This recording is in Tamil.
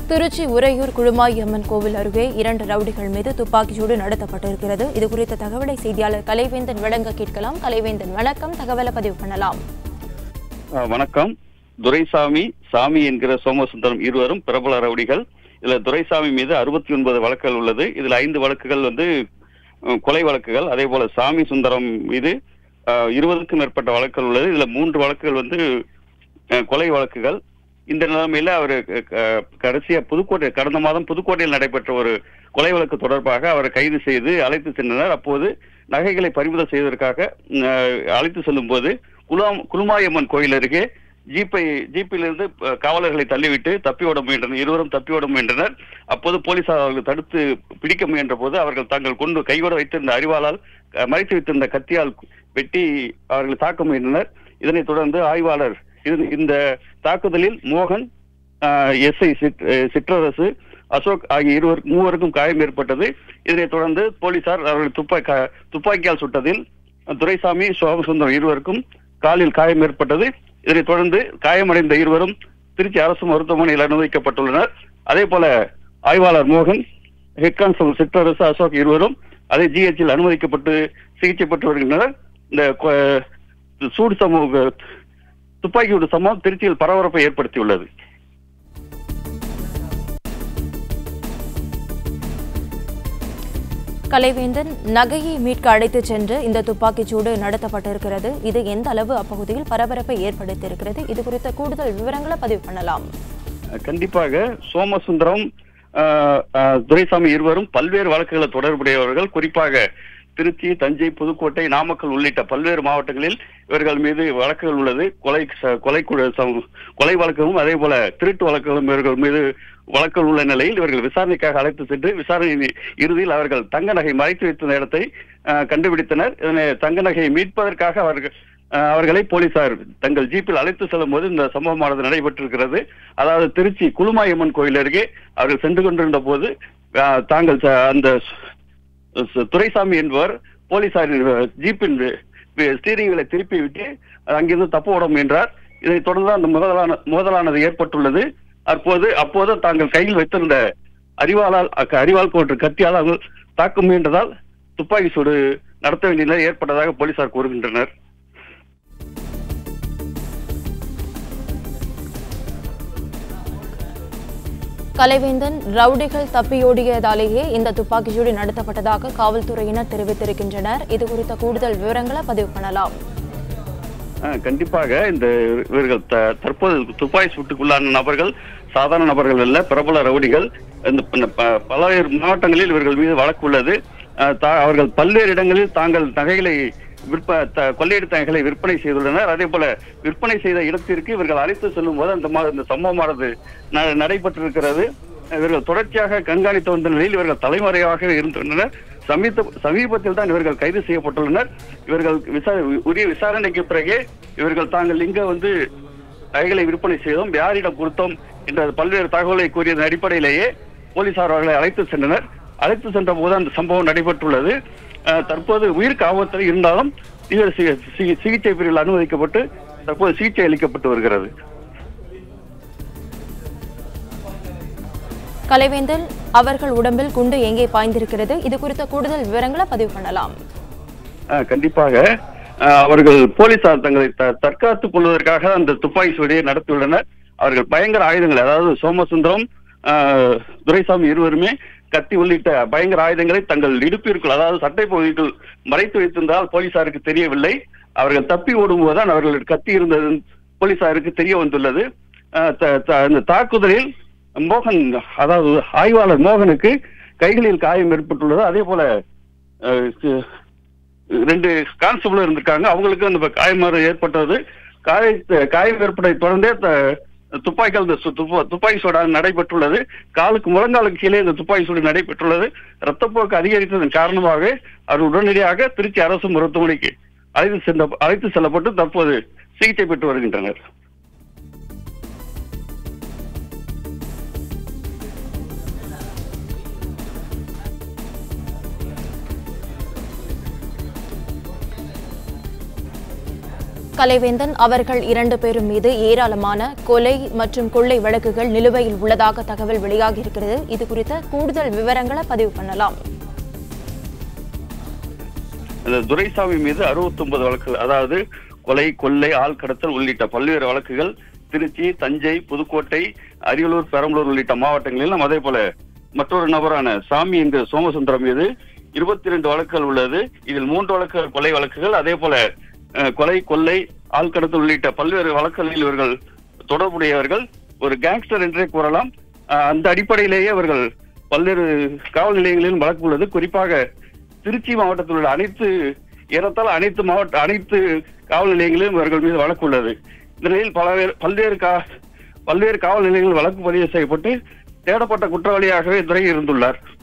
திருச்சி உறையூர் குழுமாயம்மன் கோவில் அருகே இரண்டு ரவுடிகள் மீது துப்பாக்கிச்சூடு நடத்தப்பட்டிருக்கிறது இது குறித்த தகவலை செய்தியாளர் கலைவேந்தன் வழங்க கேட்கலாம் கலைவேந்தன் வணக்கம் தகவலை பதிவு பண்ணலாம் ஆ, வணக்கம் துரைசாமி சாமி என்கிற சோமசுந்தரம் இருவரும் பிரபல ரவுடிகள் இதுல துரைசாமி மீது அறுபத்தி ஒன்பது வழக்குகள் உள்ளது இதுல ஐந்து வழக்குகள் வந்து அஹ், கொலை வழக்குகள் அதே போல சாமி சுந்தரம் மீது அஹ், இருபதுக்கும் மேற்பட்ட வழக்குகள் உள்ளது இதுல மூன்று வழக்குகள் வந்து அஹ், கொலை வழக்குகள் இந்த நிலைமையில அவர் கடைசியா புதுக்கோட்டை கடந்த மாதம் புதுக்கோட்டையில் நடைபெற்ற ஒரு கொலை வழக்கு தொடர்பாக அவரை கைது செய்து அழைத்து சென்றனர் அப்போது நகைகளை பறிமுதல் செய்வதற்காக அஹ், அழைத்து செல்லும் போது குலாம் குலுமாயம்மன் கோயில் அருகே ஜீப்பை ஜீப்பிலிருந்து அஹ், காவலர்களை தள்ளிவிட்டு தப்பி ஓட முயன்றனர் இருவரும் தப்பி ஓட முயன்றனர் அப்போது போலீசார் அவர்கள் தடுத்து பிடிக்க முயன்ற போது அவர்கள் தாங்கள் கொண்டு கையோட வைத்திருந்த அறிவாளால் அஹ், மறைத்து வைத்திருந்த கத்தியால் வெட்டி அவர்களை தாக்க முயன்றனர் இதனைத் தொடர்ந்து ஆய்வாளர் இது- இந்த தாக்குதலில் மோகன் எஸ்ஐ சிற்றரசு அசோக் ஆகிய இருவர் மூவருக்கும் காயம் ஏற்பட்டது இதனைத் தொடர்ந்து போலீசார் அவர்கள் துப்பாக்கி துப்பாக்கியால் சுட்டதில் துரைசாமி சோமசுந்தரம் இருவருக்கும் காலில் காயம் ஏற்பட்டது இதனைத் தொடர்ந்து காயமடைந்த இருவரும் திருச்சி அரசு மருத்துவமனையில் அனுமதிக்கப்பட்டுள்ளனர் அதே போல ஆய்வாளர் மோகன் ஹெட் கான்ஸ்டபிள் சிற்றரசு அசோக் இருவரும் அதே ஜிஹெச்சில் அனுமதிக்கப்பட்டு சிகிச்சை பெற்று வருகின்றனர் இந்த கொ- சூடு சமூக துப்பாக்கியோட சம்பவம் திருச்சியில் பரபரப்பை ஏற்படுத்தியுள்ளது கலைவேந்தன் நகையை மீட்க அழைத்துச் சென்று இந்த துப்பாக்கிச்சூடு நடத்தப்பட்டிருக்கிறது இது எந்த அளவு அப்பகுதியில் பரபரப்பை ஏற்படுத்தியிருக்கிறது இது குறித்த கூடுதல் விவரங்களை பதிவு பண்ணலாம் கண்டிப்பாக சோமசுந்தரம் ஆஹ், ஆஹ், துரைசாமி இருவரும் பல்வேறு வழக்குகளில் தொடர்புடையவர்கள் குறிப்பாக திருச்சி தஞ்சை புதுக்கோட்டை நாமக்கல் உள்ளிட்ட பல்வேறு மாவட்டங்களில் இவர்கள் மீது வழக்குகள் உள்ளது கொலை ச- கொலை கு- சம்- கொலை வழக்குகளும் அதே போல திருட்டு வழக்குகளும் இவர்கள் மீது வழக்குகள் உள்ள நிலையில் இவர்கள் விசாரணைக்காக அழைத்து சென்று விசாரணை இறுதியில் அவர்கள் தங்க நகை மறைத்து வைத்திருந்த இடத்தை ஆஹ், கண்டுபிடித்தனர் இதனை தங்க நகையை மீட்பதற்காக அவர்கள் ஆஹ், அவர்களை போலீசார் தங்கள் ஜீப்பில் அழைத்து செல்லும் போது இந்த சம்பவமானது நடைபெற்றிருக்கிறது அதாவது திருச்சி குளுமாயம்மன் கோயில் அருகே அவர்கள் சென்று கொண்டிருந்த போது ஆஹ், தாங்கள் ச- அந்த ச- ச- துரைசாமி என்பவர் போலீசாரின் ஜீப்பின் ஸ்டீரிங்களை திருப்பி விட்டு அங்கிருந்து தப்ப விட முயன்றார் இதைத் தொடர்ந்து அந்த முதலான மோதலானது ஏற்பட்டுள்ளது அப்போது அப்போது தாங்கள் கையில் வைத்திருந்த அறிவாளால் அக்க- அறிவாள் போன்ற கத்தியால் அவர்கள் தாக்க முயன்றதால் துப்பாக்கி சூடு நடத்த வேண்டிய நிலை ஏற்பட்டதாக போலீசார் கூறுகின்றனர் கலைவேந்தன் ரவுடிகள் தப்பியோடியதாலேயே இந்த துப்பாக்கிச்சூடு நடத்தப்பட்டதாக காவல்துறையினர் தெரிவித்திருக்கின்றனர் இது குறித்த கூடுதல் விவரங்களை பதிவு பண்ணலாம் ஆ, கண்டிப்பாக இந்த இவர்கள் த- தற்போது துப்பாக்கி சூட்டுக்குள்ளான நபர்கள் சாதாரண நபர்கள் அல்ல பிரபல ரவுடிகள் இந்த ப- ப- பல்வேறு மாவட்டங்களில் இவர்கள் மீது வழக்கு உள்ளது ஆ, தா- அவர்கள் பல்வேறு இடங்களில் தாங்கள் நகைகளை விற்ப த- கொள்ளையடித்த நகைகளை விற்பனை செய்துள்ளனர் அதே போல விற்பனை செய்த இடத்திற்கு இவர்கள் அழைத்து செல்லும் போது அந்த மா- இந்த சம்பவமானது ந- நடைபெற்றிருக்கிறது இவர்கள் தொடர்ச்சியாக கண்காணித்து வந்த நிலையில் இவர்கள் தலைமறைவாக இருந்துள்ளனர் சமீப சமீபத்தில் தான் இவர்கள் கைது செய்யப்பட்டுள்ளனர் இவர்கள் விசா உரிய விசாரணைக்கு பிறகே இவர்கள் தாங்கள் இங்க வந்து நகைகளை விற்பனை செய்தோம் யாரிடம் கொடுத்தோம் என்ற பல்வேறு தகவலை கூறியதன் அடிப்படையிலேயே போலீசார் அவர்களை அழைத்து சென்றனர் அழைத்து சென்ற போது அந்த சம்பவம் நடைபெற்றுள்ளது அஹ், தற்போது உயிருக்கு ஆபத்தில் இருந்தாலும் இவர் சி- சி- சிகிச்சை பிரிவில் அனுமதிக்கப்பட்டு தற்போது சிகிச்சை அளிக்கப்பட்டு வருகிறது கலைவேந்தன் அவர்கள் உடம்பில் குண்டு எங்கே பாய்ந்திருக்கிறது இது குறித்த கூடுதல் விவரங்களை பதிவு பண்ணலாம் ஆஹ் கண்டிப்பாக ஆஹ் அவர்கள் போலீசார் தங்களை த- தற்காத்துக் கொள்வதற்காக அந்த துப்பாக்கி சூடியை நடத்தியுள்ளனர் அவர்கள் பயங்கர ஆயுதங்கள் அதாவது சோமசுந்தரம் ஆஹ் துரைசாமி இருவருமே கத்தி உள்ளிட்ட பயங்கர ஆயுதங்களை தங்கள் இடுப்பிற்குள் அதாவது சட்டை பகுதிக்குள் மறைத்து வைத்திருந்தால் போலீசாருக்கு தெரியவில்லை அவர்கள் தப்பி ஓடும்போதுதான் அவர்கள் கத்தி இருந்தது போலீசாருக்கு தெரிய வந்துள்ளது ஆஹ் த- த- அந்த தாக்குதலில் மோகன் அதாவது ஆய்வாளர் மோகனுக்கு கைகளில் காயம் ஏற்பட்டுள்ளது அதே போல ஆஹ் சி- ரெண்டு கான்ஸ்டபிள் இருந்திருக்காங்க அவங்களுக்கு அந்த காயம் ஏற்பட்டது காய காயம் ஏற்பட்டதை தொடர்ந்தே த- துப்பாக்கியால் இந்த சு- துப்பா- துப்பாக்கி சூடு நடைபெற்றுள்ளது காலுக்கு முழங்காலுக்கு கீழே இந்த துப்பாக்கி சூடு நடைபெற்றுள்ளது ரத்தப்போக்கு அதிகரித்ததன் காரணமாக அவர் உடனடியாக திருச்சி அரசு மருத்துவமனைக்கு அழைத்து சென்ற அழைத்து செல்லப்பட்டு தற்போது சிகிச்சை பெற்று வருகின்றனர் கலைவேந்தன் அவர்கள் இரண்டு பேரும் மீது ஏராளமான கொலை மற்றும் கொள்ளை வழக்குகள் நிலுவையில் உள்ளதாக தகவல் வெளியாகியிருக்கிறது இது குறித்த கூடுதல் விவரங்களை பதிவு பண்ணலாம் அந்த துரைசாமி மீது 69 வழக்குகள் அதாவது கொலை கொள்ளை ஆள் கடத்தல் உள்ளிட்ட பல்வேறு வழக்குகள் திருச்சி தஞ்சை புதுக்கோட்டை அரியலூர் பெரம்பலூர் உள்ளிட்ட மாவட்டங்களிலும் அதே போல மற்றொரு நபரான சாமி என்கிற சோமசுந்தரம் மீது இருபத்தி ரெண்டு வழக்குகள் உள்ளது இதில் மூன்று வழக்குகள் கொலை வழக்குகள் அதே போல அஹ், கொலை கொள்ளை ஆள் கடத்தல் உள்ளிட்ட பல்வேறு வழக்குகளில் இவர்கள் தொடர்புடையவர்கள் ஒரு கேங்ஸ்டர் என்றே கூறலாம் அஹ், அந்த அடிப்படையிலேயே அவர்கள் பல்வேறு காவல் நிலையங்களிலும் வழக்கு உள்ளது குறிப்பாக திருச்சி மாவட்டத்தில் உள்ள அனைத்து ஏறத்தாழ அனைத்து மாவட்ட அனைத்து காவல் நிலையங்களிலும் இவர்கள் மீது வழக்கு உள்ளது இந்த நிலையில் பல்வேறு பல்வேறு கா பல்வேறு காவல் நிலையங்களில் வழக்கு பதிவு செய்யப்பட்டு தேடப்பட்ட குற்றவாளியாகவே துரை இருந்துள்ளார்